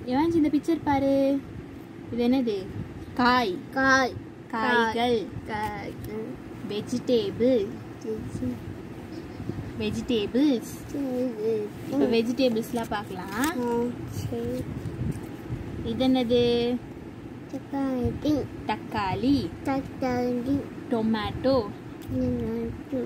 Evans இந்த picture பாரு இது என்னது காய் காய் காய்கள் காய் வெஜிடேபிள் வெஜிடேபிள்ஸ் இப்போ வெஜிடேபிள்ஸ்லாம் பார்க்கலாம் இது என்னது தக்காளி தக்காளி தக்காளி டொமேட்டோ நிலத்து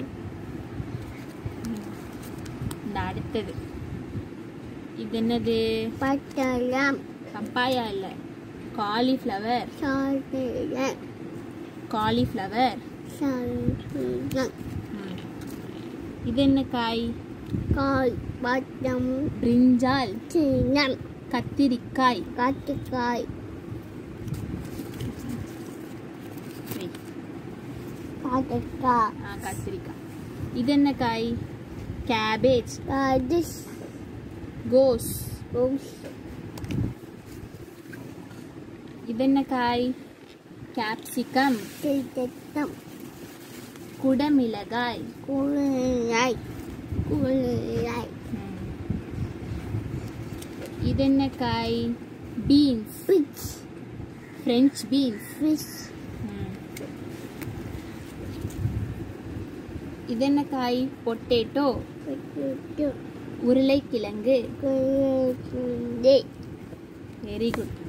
இந்த அடுத்தது இது என்னது பட்டளம் பப்பாயா இல்லை காலிஃப்ளவர் சாதன காலிஃப்ளவர் சாதனம் இது என்ன காய் காய் பட்டம் பிரிஞ்சால் சின்னம் கத்திரிக்காய் கத்திக்காய் வை. பாத்தக்காய் ஆ கத்திரிக்காய் இது என்ன காய் கேபேஜ் காடிஸ் கோஸ் ரோஸ் இது என்ன காய் கேப்சிகம் திட்டம் குடமிளகாய் குளிரை குளிரை இது என்ன காய் beans fish french beans fish இது என்ன காய் பொட்டேட்டோ பொட்டேட்டோ உருளைக்கிழங்கு குளிரை வெரி குட்